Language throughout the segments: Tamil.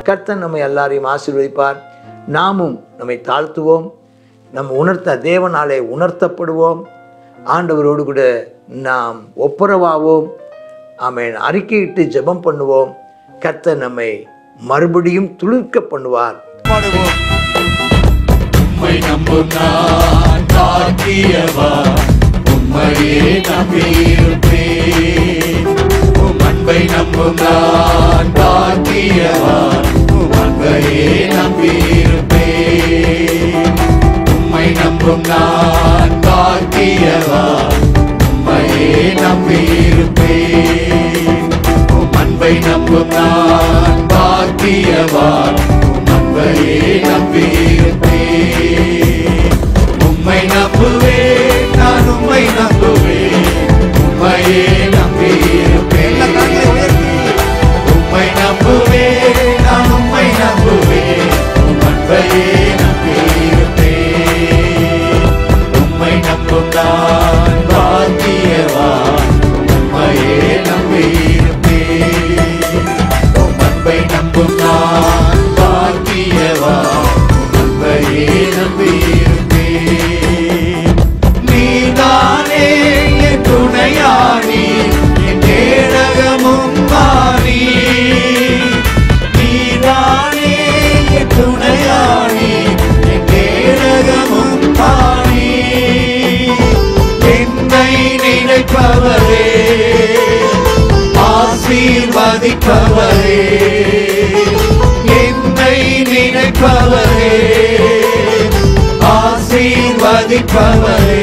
கர்த்தர் நம்ம எல்லாரையும் ஆசீர்வதிப்பார் நாமும் நம்மை தாழ்த்துவோம் நம்ம உணர்த்த தேவனாலே உணர்த்தப்படுவோம் ஆண்டவரோடு கூட நாம் ஒப்புரவாவோம் ஆமென் அறிக்கையிட்டு ஜெபம் பண்ணுவோம் கர்த்தர் நம்மை மறுபடியும் துளிர்க்க பண்ணுவார் பாடுவோம் உம்மை நம்பும் நான் பாக்கியவா உம்மையே நம்பியிருப்பேன் உம் அன்பை நம்பும் நான் பாக்கியவா உம் அன்பையே நம்பியிருப்பேன் உம்மை நம்பும் நான் பாக்கியவா உம்மையே நம்பியிருப்பேன் உம் அன்பை நம்பும் நான் பாக்கியவான் உம் அன்பையே நம்பியிருப்பேன் உம்மை நம்புவேன் நான் உம்மை நம்புவேன் உம்மையே நம்பியிருப்பேன் கரங்களை உயர்த்தி உம்மை நம்புவேன் நான் உம்மை நம்புவேன் உம் அன்பையே நம்பியிருப்பேன் உம்மை நம்பும் நான் பாக்கியவான் உம்மையே நம்பியிருப்பேன் உம் அன்பை நம்பும் நான் பாக்கியவான் உம் அன்பையே நம்பியிருப்பேன் நீதானே என் துணையானி என் கேடகமும் மாறி நீதானே என் துணையானி என் கேடகமும் மாறி என்னை நினைப்பவரே ஆசீர்வதிப்பவரே என்னை நினைப்பவரே ஆசீர்வதிப்பவரே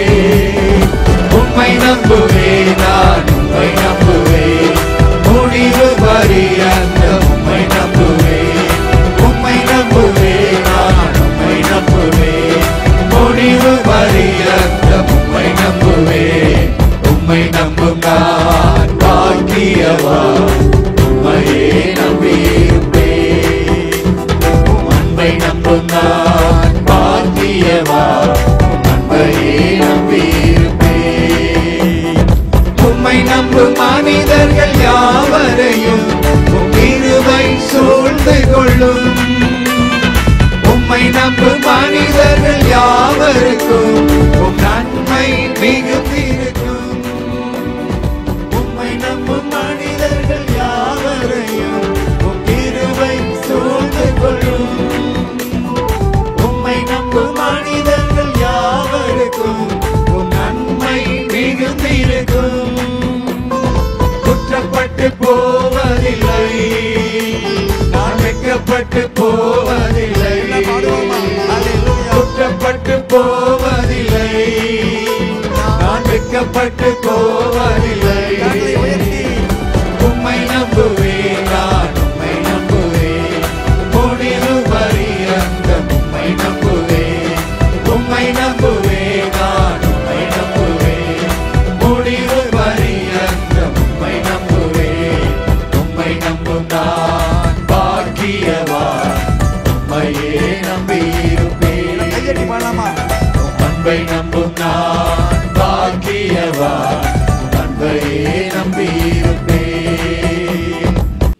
உம்மை நம்புவேன் நான் உம்மை நம்புவேன் முடிவு பரியந்த உம்மை நம்புவேன் உம்மை நம்புவேன் நான் உம்மை நம்புவேன் முடிவு பரியந்த உம்மை நம்புவேன் உம்மை நம்பும் நான் பாக்கியவா உம்மையே நம்பியிருப்பேன் உம் அன்பை நம்பும் நான் பாக்கியவா உம் அன்பையே நம்பியிருப்பேன் உம்மை நம்பும் மனிதர்கள் யாவரையும் உம் கிருபை சூழ்ந்து கொள்ளும் உம்மை நம்பும் மனிதர்கள் யாவருக்கும் உம் நன்மை மிகுந்திருக்கும் உம்மை நம்பும் மனிதர்கள் யாவரையும் உம் கிருபை சூழ்ந்து கொள்ளும் உம்மை நம்பும் மனிதர்கள் யாவருக்கும் உம் நன்மை மிகுந்திருக்கும் குற்றப்பட்டு போவதில்லை நான் வெட்கப்பட்டு போவதில்லை பாடுவோமா? அல்லேலூயா. குற்றப்பட்டு போவதில்லை நான் வெட்கப்பட்டு போவதில்லை கரங்களை உயர்த்தி உம்மை நம்புவேன் நான் உம்மை நம்புவேன் முடிவு பரியந்த உம்மை நம்புவேன் உம்மை நம்புவேன் நான் உம்மை நம்புவேன் முடிவு பரியந்த உம்மை நம்புவேன் உம்மை நம்பும் நான் பாக்கியவான் உம்மையே நம்பியிருப்பேன் கையடி பாடலாமா உம் அன்பை நம்பும் நான் பாக்கியவான் உம் அன்பையே நம்பியிருப்பேன்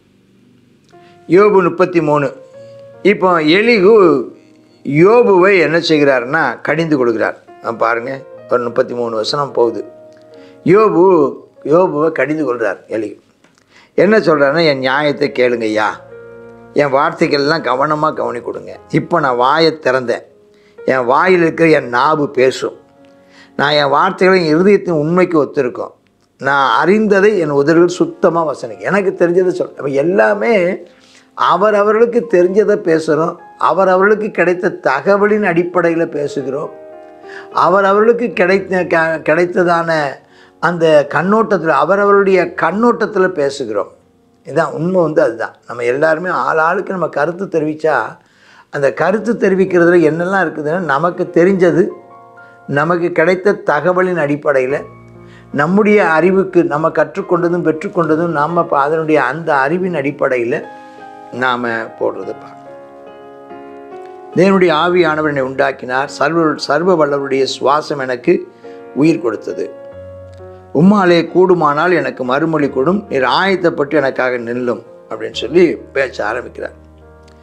யோபு முப்பத்தி மூணு இப்போ எலிகு யோபுவை என்ன செய்கிறாருன்னா கடிந்து கொடுக்கிறார் நான் பாருங்க ஒரு முப்பத்தி மூணு வசனம் போகுது யோபு யோபுவை கடிந்து கொள்கிறார் எலிகு என்ன சொல்கிறாருன்னா என் நியாயத்தை கேளுங்கய்யா என் வார்த்தைகள்லாம் கவனமாக கவனி கொடுங்க இப்போ நான் வாயை திறந்தேன் என் வாயில் இருக்கிற என் நாவு பேசும் நான் என் வார்த்தைகளை என் இருதயத்தின் உண்மைக்கு ஒத்திருக்கும் நான் அறிந்ததை என் உதடுகள் சுத்தமாக வசனிக்கும் எனக்கு தெரிஞ்சதை சொல் அப்ப எல்லாமே அவர் அவர்களுக்கு தெரிஞ்சதை பேசுகிறோம் அவர் அவர்களுக்கு கிடைத்த தகவலின் அடிப்படையில் பேசுகிறோம் அவர் அவர்களுக்கு கிடைத்த க- கிடைத்ததான அந்த கண்ணோட்டத்தில் அவரவருடைய கண்ணோட்டத்தில் பேசுகிறோம் இதுதான் உண்மை வந்து அதுதான் நம்ம எல்லாருமே ஆள் ஆளுக்கு நம்ம கருத்து தெரிவித்தா அந்த கருத்து தெரிவிக்கிறதுல என்னெல்லாம் இருக்குதுன்னா நமக்கு தெரிஞ்சது நமக்கு கிடைத்த தகவலின் அடிப்படையில் நம்முடைய அறிவுக்கு நம்ம கற்றுக்கொண்டதும் பெற்றுக்கொண்டதும் நாம் இப்போ அதனுடைய அந்த அறிவின் அடிப்படையில் நாம் போடுறது பார்க்கணும் தேவனுடைய ஆவியானவர் என்னை உண்டாக்கினார் சர்வ சர்வ வல்லவருடைய சுவாசம் எனக்கு உயிர் கொடுத்தது உம்மாலே கூடுமானால் எனக்கு மறுமொழி கொடும் நீர் ஆயத்தப்பட்டு எனக்காக நில்லும் அப்படின்னு சொல்லி பேச ஆரம்பிக்கிறார்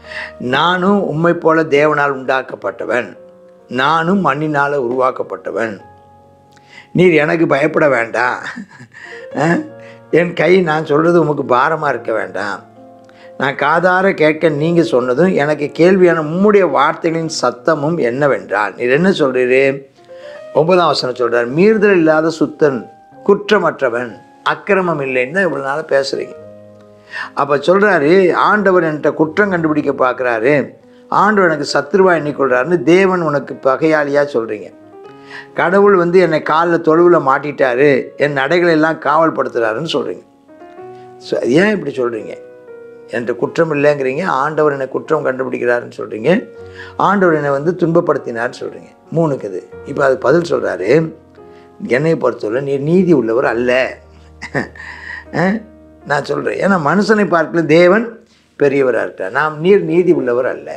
நானும் உம்மை போல தேவனால் உண்டாக்கப்பட்டவன் நானும் மண்ணினால் உருவாக்கப்பட்டவன் நீர் எனக்கு பயப்பட வேண்டாம் அஹ், என் கை நான் சொல்கிறது உமக்கு பாரமாக இருக்க வேண்டாம் நான் காதார கேட்க நீங்கள் சொன்னதும் எனக்கு கேள்வியான உம்முடைய வார்த்தைகளின் சத்தமும் என்னவென்றால் நீர் என்ன சொல்கிறீரு ஒன்பதாம் வசனம் சொல்கிறார் மீறுதல் இல்லாத சுத்தன் குற்றமற்றவன் அக்கிரமம் இல்லைன்னு தான் இவ்வளோ நாள் பேசுகிறீங்க அப்போ சொல்கிறாரு ஆண்டவர் என்கிட்ட குற்றம் கண்டுபிடிக்க பார்க்குறாரு ஆண்டவர் எனக்கு சத்துருவா எண்ணிக்கொள்கிறாருன்னு தேவன் உனக்கு பகையாளியாக சொல்கிறீங்க கடவுள் வந்து என்னை காலில் தொழுவில் மாட்டிட்டாரு என் நடைகளை எல்லாம் காவல்படுத்துகிறாருன்னு சொல்கிறீங்க ஸோ ஏன் இப்படி சொல்கிறீங்க என்கிட்ட குற்றம் இல்லைங்கிறீங்க ஆண்டவர் என்னை குற்றம் கண்டுபிடிக்கிறாருன்னு சொல்கிறீங்க ஆண்டவர் என்னை வந்து துன்பப்படுத்தினார்னு சொல்கிறீங்க மூணுக்கு இது இப்போ அது பதில் சொல்கிறாரு என்னை பொறுத்தவரை நீர் நீதி உள்ளவர் அல்ல அஹ், நான் சொல்கிறேன் ஏன்னா மனுஷனை பார்க்கல தேவன் பெரியவராக இருக்கார் நாம் நீர் நீதி உள்ளவர் அல்ல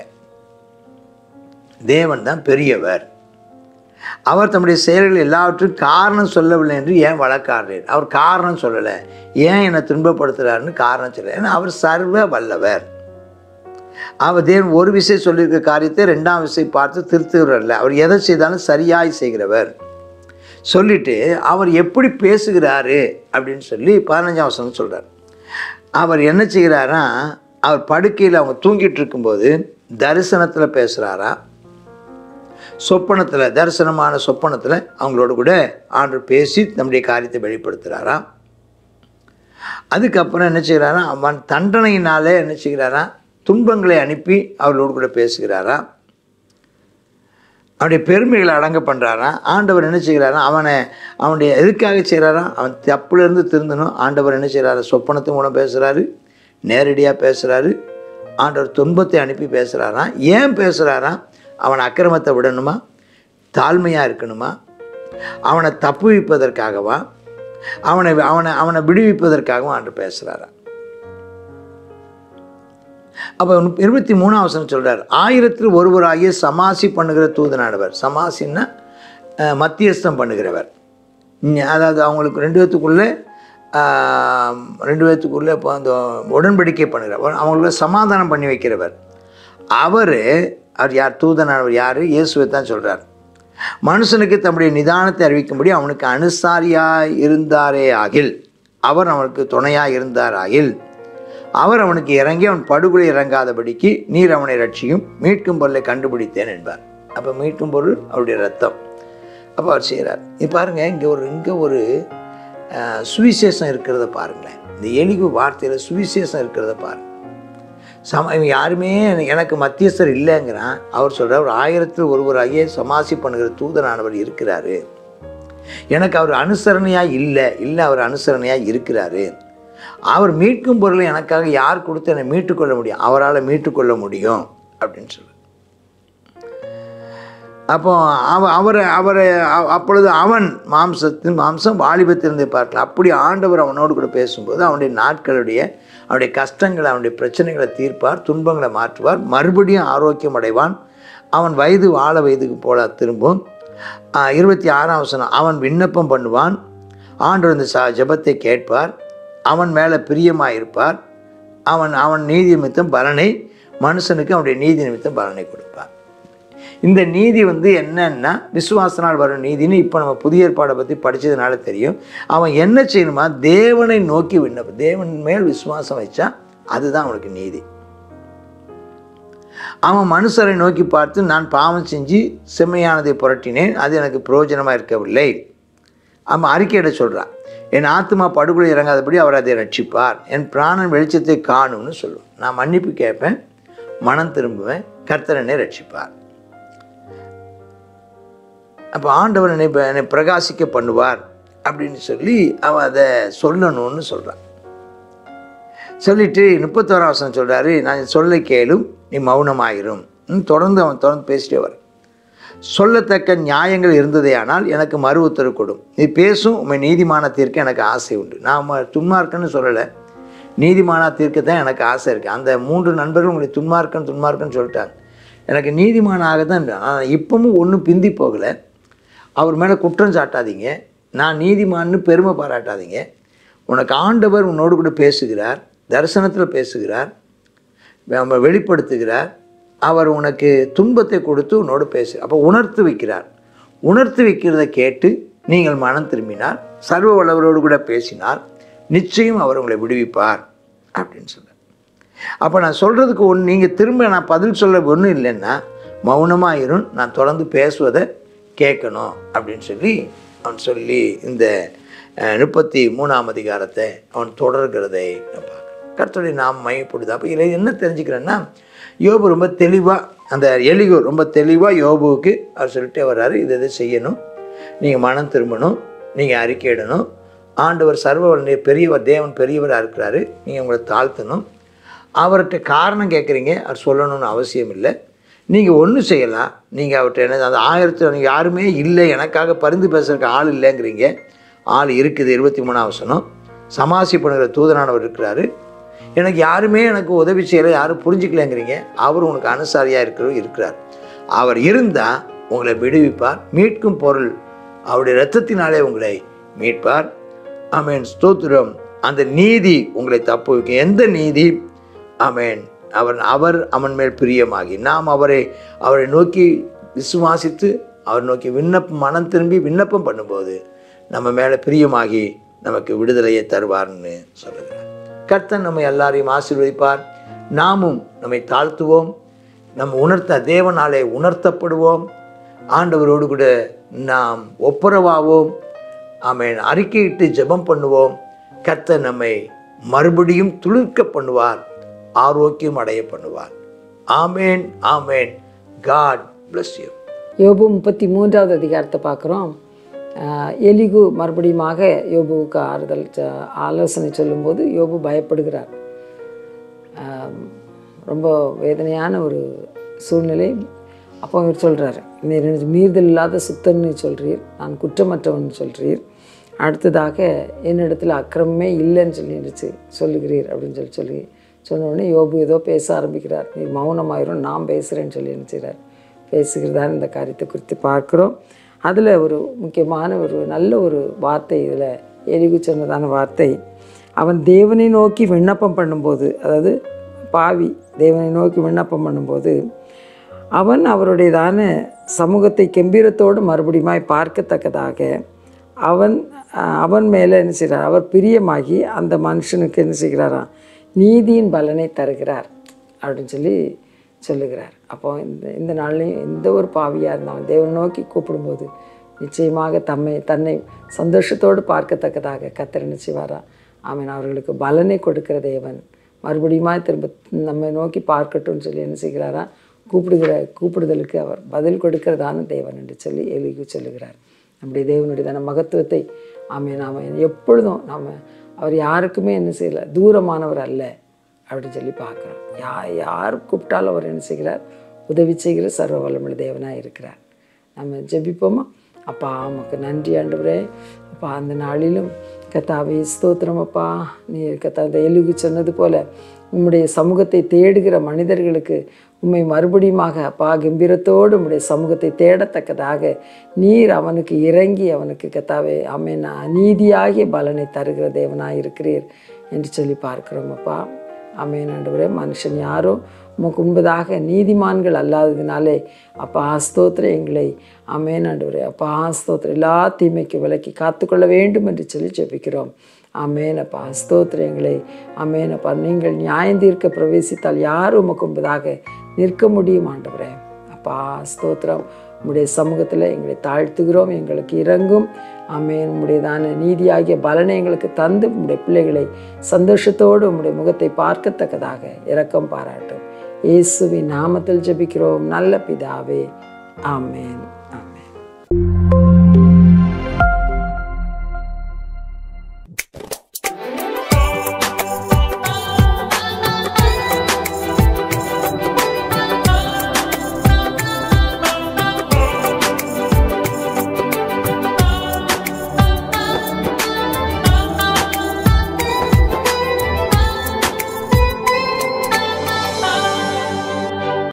தேவன் தான் பெரியவர் அவர் தம்முடைய செயல்கள் எல்லாவற்றுக்கும் காரணம் சொல்லவில்லை என்று ஏன் வழக்காடுறேன் அவர் காரணம் சொல்லலை ஏன் என்னை துன்பப்படுத்துகிறாருன்னு காரணம் சொல்லலை ஏன்னா அவர் சர்வ வல்லவர் அவர் தேவன் ஒரு விஷயம் சொல்லியிருக்க காரியத்தை ரெண்டாம் விஷயம் பார்த்து திருத்துகிறவர் அல்ல அவர் எதை செய்தாலும் சரியாய் செய்கிறவர் சொல்லிட்டு அவர் எப்படி பேசுகிறாரு அப்படின்னு சொல்லி பதினஞ்சாம் வசனம் சொல்கிறார் அவர் என்ன செய்கிறாரா அவர் படுக்கையில் அவங்க தூங்கிட்டு இருக்கும்போது தரிசனத்தில் பேசுகிறாரா சொப்பனத்தில் தரிசனமான சொப்பனத்தில் அவங்களோட கூட ஆண்டு பேசி நம்முடைய காரியத்தை வெளிப்படுத்துகிறாரா அதுக்கப்புறம் என்ன செய்கிறாரா அவன் தண்டனையினாலே என்ன செய்கிறாரா துன்பங்களை அனுப்பி அவர்களோடு கூட பேசுகிறாரா அவனுடைய பெருமைகளை அடங்க பண்ணுறாரா ஆண்டவர் என்ன செய்கிறாரா அவனை அவனுடைய எதுக்காக செய்கிறாரா அவன் தப்புலேருந்து திருந்தணும் ஆண்டவர் என்ன செய்கிறாரா சொப்பனத்து மூலம் பேசுகிறாரு நேரடியாக பேசுகிறாரு ஆண்டவர் துன்பத்தை அனுப்பி பேசுகிறாரா ஏன் பேசுகிறாரா அவன் அக்கிரமத்தை விடணுமா தாழ்மையாக இருக்கணுமா அவனை தப்புவிப்பதற்காகவா அவனை அவனை அவனை விடுவிப்பதற்காகவும் ஆண்டு பேசுகிறாரா அப்போ இருபத்தி மூணாம் வசனம் சொல்கிறார் ஆயிரத்தில் ஒருவராகிய சமாசி பண்ணுகிற தூதனானவர் சமாசின்னா அஹ், மத்தியஸ்தம் பண்ணுகிறவர் ஞ- அதாவது அவங்களுக்கு ரெண்டு பேத்துக்குள்ளே ஆஹ், ரெண்டு பேத்துக்குள்ளே இப்போ அந்த உடன்படிக்கை பண்ணுகிறவர் அவங்களுக்கு சமாதானம் பண்ணி வைக்கிறவர் அவர் அவர் யார் தூதனானவர் யார் இயேசுவை தான் சொல்கிறார் மனுஷனுக்கு தம்முடைய நிதானத்தை அறிவிக்கும்படி அவனுக்கு அனுசாரியாய் இருந்தாரே ஆகில் அவர் அவனுக்கு துணையாக இருந்தார் ஆகில் அவர் அவனுக்கு இறங்கி அவன் படுகொலை இறங்காதபடிக்கு நீர் அவனை ரட்சியும் மீட்கும் பொருளை கண்டுபிடித்தேன் என்பார் அப்போ மீட்கும் பொருள் அவருடைய ரத்தம் அப்போ அவர் செய்கிறார் இது பாருங்கள் இங்கே ஒரு இங்கே ஒரு ஆஹ், சுவிசேஷம் இருக்கிறத பாருங்களேன் இந்த எளிவு வார்த்தையில் சுவிசேஷம் இருக்கிறத பாருங்க சம இவன் யாருமே எனக்கு- எனக்கு மத்தியஸ்தர் இல்லைங்கிறான் அவர் சொல்கிறார் ஒரு ஆயிரத்தில் ஒருவராகிய சமாசி பண்ணுகிற தூதனானவர் இருக்கிறாரு எனக்கு அவர் அனுசரணையாக இல்லை இல்லை அவர் அனுசரணையாக இருக்கிறாரு அவர் மீட்கும் பொருளை எனக்காக யார் கொடுத்து என்னை மீட்டுக்கொள்ள முடியும் அவரால் மீட்டுக்கொள்ள முடியும் அப்படின்னு சொல்லு அப்போ அவ அவரை அவரை அ- அப்பொழுது அவன் மாம்சத்தின் மாம்சம் வாலிபத்திலிருந்தே பார்க்கலாம் அப்படி ஆண்டவர் அவனோடு கூட பேசும்போது அவனுடைய நாட்களுடைய அவனுடைய கஷ்டங்களை அவனுடைய பிரச்சனைகளை தீர்ப்பார் துன்பங்களை மாற்றுவார் மறுபடியும் ஆரோக்கியம் அடைவான் அவன் வயது வாழ வயதுக்கு போல திரும்பும் ஆஹ், இருபத்தி ஆறாம் வசனம் அவன் விண்ணப்பம் பண்ணுவான் ஆண்டவர் இந்த சா ஜெபத்தை கேட்பார் அவன் மேலே பிரியமாக இருப்பார் அவன் அவன் நீதி நிமித்தம் பலனை மனுஷனுக்கு அவனுடைய நீதி நிமித்தம் பலனை கொடுப்பார் இந்த நீதி வந்து என்னன்னா விசுவாசனால் வரும் நீதின்னு இப்போ நம்ம புதிய ஏற்பாடை பற்றி படித்ததுனால தெரியும் அவன் என்ன செய்யணுமா தேவனை நோக்கி விண்ணப்பம் தேவன் மேல் விசுவாசம் வச்சா அதுதான் அவனுக்கு நீதி அவன் மனுஷரை நோக்கி பார்த்து நான் பாவம் செஞ்சு செம்மையானதை புரட்டினேன் அது எனக்கு பிரயோஜனமாக இருக்கவில்லை அவன் அறிக்கையிட சொல்கிறான் என் ஆத்மா படுகொலை இறங்காதபடி அவர் அதை ரட்சிப்பார் என் பிராணன் வெளிச்சத்தை காணும்னு சொல்லுவேன் நான் மன்னிப்பு கேட்பேன் மனம் திரும்புவேன் கர்த்தர் என்னை ரட்சிப்பார் அப்போ ஆண்டவர் என்னை ப- என்னை பிரகாசிக்க பண்ணுவார் அப்படின்னு சொல்லி அவன் அதை சொல்லணும்னு சொல்கிறான் சொல்லிட்டு முப்பத்தோராம் வசனம் சொல்கிறாரு நான் சொல்ல கேளும் நீ மௌனமாயிரும் ம், தொடர்ந்து அவன் தொடர்ந்து பேசிட்டே வர சொல்லத்தக்க நியாயங்கள் இருந்ததே ஆனால் எனக்கு மறு உத்தரவு கொடும் நீ பேசும் உண்மை நீதிமான தீர்க்க எனக்கு ஆசை உண்டு நான் உம்மை துன்மார்க்கன்னு சொல்லலை நீதிமானா தீர்க்க தான் எனக்கு ஆசை இருக்குது அந்த மூன்று நண்பர்கள் உங்களை துன்மார்க்கன் துன்மார்க்கன்னு சொல்லிட்டாங்க எனக்கு நீதிமானாக தான் ஆனால் இப்பவும் ஒன்றும் பிந்தி போகலை அவர் மேலே குற்றம் சாட்டாதீங்க நான் நீதிமான்னு பெருமை பாராட்டாதீங்க உனக்கு ஆண்டவர் உன்னோடு கூட பேசுகிறார் தரிசனத்தில் பேசுகிறார் நம்ம வெளிப்படுத்துகிறார் அவர் உனக்கு துன்பத்தை கொடுத்து உன்னோடு பேசு அப்போ உணர்த்து வைக்கிறார் உணர்த்து வைக்கிறத கேட்டு நீங்கள் மனம் திரும்பினார் சர்வ வல்லவரோடு கூட பேசினார் நிச்சயம் அவர் உங்களை விடுவிப்பார் அப்படின்னு சொல்கிறார் அப்போ நான் சொல்கிறதுக்கு ஒன்று நீங்கள் திரும்ப நான் பதில் சொல்ல ஒன்றும் இல்லைன்னா மௌனமாக இரும் நான் தொடர்ந்து பேசுவதை கேட்கணும் அப்படின்னு சொல்லி அவன் சொல்லி இந்த அஹ், முப்பத்தி மூணாம் அதிகாரத்தை அவன் தொடர்கிறதை நான் பார்க்குறேன் கர்த்தருடைய நாம் மையப்படுது அப்போ இதில் என்ன தெரிஞ்சுக்கிறேன்னா யோபு ரொம்ப தெளிவாக அந்த எலிகோ ரொம்ப தெளிவாக யோபுவுக்கு அவர் சொல்லிட்டே வர்றாரு இது இதை செய்யணும் நீங்கள் மனம் திரும்பணும் நீங்கள் அறிக்கையிடணும் ஆண்டவர் சர்வ வல்லமை பெரியவர் தேவன் பெரியவராக இருக்கிறாரு நீங்கள் உங்களை தாழ்த்தணும் அவர்கிட்ட காரணம் கேட்குறீங்க அவர் சொல்லணும்னு அவசியம் இல்லை நீங்கள் ஒன்றும் செய்யலாம் நீங்கள் அவர்கிட்ட என்ன அந்த ஆயிரத்தி நீங்கள் யாருமே இல்லை எனக்காக பரிந்து பேசுறதுக்கு ஆள் இல்லைங்கிறீங்க ஆள் இருக்குது இருபத்தி மூணாம் வசனம் சமாசி பண்ணுகிற தூதனானவர் இருக்கிறாரு எனக்கு யாருமே எனக்கு உதவி செய்யலை யாரும் புரிஞ்சுக்கலைங்கிறீங்க அவர் உனக்கு அனுசாரியாக இருக்கிற இருக்கிறார் அவர் இருந்தால் உங்களை விடுவிப்பார் மீட்கும் பொருள் அவருடைய இரத்தத்தினாலே உங்களை மீட்பார் ஆமென் ஸ்தோத்திரம் அந்த நீதி உங்களை தப்பு வைக்கும் எந்த நீதி ஆமென் அவன் அவர் அவன் மேல் பிரியமாகி நாம் அவரை அவரை நோக்கி விசுவாசித்து அவர் நோக்கி விண்ணப்பம் மனம் திரும்பி விண்ணப்பம் பண்ணும்போது நம்ம மேலே பிரியமாகி நமக்கு விடுதலையை தருவார்னு சொல்லுகிறார் கர்த்தன் நம்ம எல்லாரையும் ஆசீர்வதிப்பார் நாமும் நம்மை தாழ்த்துவோம் நம்ம உணர்த்த தேவனாலே உணர்த்தப்படுவோம் ஆண்டவரோடு கூட நாம் ஒப்புரவாவோம் ஆமென் அறிக்கையிட்டு ஜெபம் பண்ணுவோம் கர்த்தர் நம்மை மறுபடியும் துளிர்க்க பண்ணுவார் ஆரோக்கியம் அடைய பண்ணுவார் amen amen God bless you யோபு முப்பத்தி மூன்றாவது அதிகாரத்தை பார்க்குறோம் எலிகு மறுபடியுமாக யோபுவுக்கு ஆறுதல் ச- ஆலோசனை சொல்லும்போது யோபு பயப்படுகிறார் ஆம், ரொம்ப வேதனையான ஒரு சூழ்நிலை அப்போ இவர் சொல்கிறார் நீர் எனக்கு மீறுதல் இல்லாத சுத்தன்னு சொல்கிறீர் நான் குற்றமற்றவன் சொல்கிறீர் அடுத்ததாக என்னிடத்தில் அக்கிரமமே இல்லைன்னு சொல்லி நினைச்சு சொல்லுகிறீர் அப்படின்னு சொல்லி சொல்லி சொன்ன உடனே யோபு ஏதோ பேச ஆரம்பிக்கிறார் நீர் மௌனமாயிரும் நான் பேசுகிறேன்னு சொல்லி நினச்சிக்கிறார் பேசுகிறதான இந்த காரியத்தை குறித்து பார்க்குறோம் அதில் ஒரு முக்கியமான ஒரு நல்ல ஒரு வார்த்தை இதில் எலிகு சொன்னதான வார்த்தை அவன் தேவனை நோக்கி விண்ணப்பம் பண்ணும்போது அதாவது பாவி தேவனை நோக்கி விண்ணப்பம் பண்ணும்போது அவன் அவருடையதான சமூகத்தை கெம்பீரத்தோடு மறுபடியுமாய் பார்க்கத்தக்கதாக அவன் அஹ், அவன் மேலே என்ன செய்கிறார் அவர் பிரியமாகி அந்த மனுஷனுக்கு என்ன செய்கிறாராம் நீதியின் பலனை தருகிறார் அப்படின்னு சொல்லி சொல்லுகிறார் அப்போ இந்த இந்த நாள்லையும் எந்த ஒரு பாவியாக இருந்தாலும் தேவனை நோக்கி கூப்பிடும்போது நிச்சயமாக தம்மை தன்னை சந்தோஷத்தோடு பார்க்கத்தக்கதாக கத்தர் என்ன செய்வாரா ஆமென் அவர்களுக்கு பலனை கொடுக்கிற தேவன் மறுபடியுமா திரும்ப நம்மை நோக்கி பார்க்கட்டும்னு சொல்லி என்ன செய்கிறாரா கூப்பிடுகிற கூப்பிடுதலுக்கு அவர் பதில் கொடுக்கிறதான தேவன் என்று சொல்லி எலிகு சொல்லுகிறார் நம்முடைய தேவனுடையதான மகத்துவத்தை ஆமென் நாம எப்பொழுதும் நாம் அவர் யாருக்குமே என்ன செய்யல தூரமானவர் அல்ல அப்படின்னு சொல்லி பார்க்குறோம் யா யார் கூப்பிட்டாலும் அவர் என்ன செய்கிறார் உதவி செய்கிற சர்வ வல்லமுள்ள தேவனாக இருக்கிறார் நம்ம ஜெபிப்போமா அப்பா உமக்கு நன்றி ஆண்டவரே அப்பா அந்த நாளிலும் கத்தாவே ஸ்தோத்திரம் அப்பா நீ கத்தா அந்த எலுகு சொன்னது போல உம்முடைய சமூகத்தை தேடுகிற மனிதர்களுக்கு உம்மை மறுபடியுமாக அப்பா கம்பீரத்தோடு உம்முடைய சமூகத்தை தேடத்தக்கதாக நீர் அவனுக்கு இறங்கி அவனுக்கு கத்தாவே அமேன் நீதியாகிய பலனை தருகிற தேவனாக இருக்கிறீர் என்று சொல்லி பார்க்கிறோம் அப்பா அமேன் ஆண்டவரே மனுஷன் யாரோ உமக்கு உண்பதாக நீதிமான்கள் அல்லாததினாலே அப்பா ஸ்தோத்திரம் எங்களை அமேன் ஆண்டவரே அப்பா ஸ்தோத்திரம் எல்லா தீமைக்கு விலக்கி காத்துக்கொள்ள வேண்டும் என்று சொல்லி ஜெபிக்கிறோம் அமேன் அப்பா ஸ்தோத்திரம் எங்களை அமேன் அப்பா நீங்கள் நியாயம் தீர்க்க பிரவேசித்தால் யார் உமக்கு உண்பதாக நிற்க முடியும் ஆண்டவரே அப்பா ஸ்தோத்திரம் உம்முடைய சமூகத்தில் எங்களை தாழ்த்துகிறோம் எங்களுக்கு இறங்கும் ஆமென் உம்முடையதான நீதியாகிய பலனை எங்களுக்கு தந்து உம்முடைய பிள்ளைகளை சந்தோஷத்தோடு உம்முடைய முகத்தை பார்க்கத்தக்கதாக இரக்கம் பாராட்டும் இயேசுவின் நாமத்தில் ஜெபிக்கிறோம் நல்ல பிதாவே ஆமென்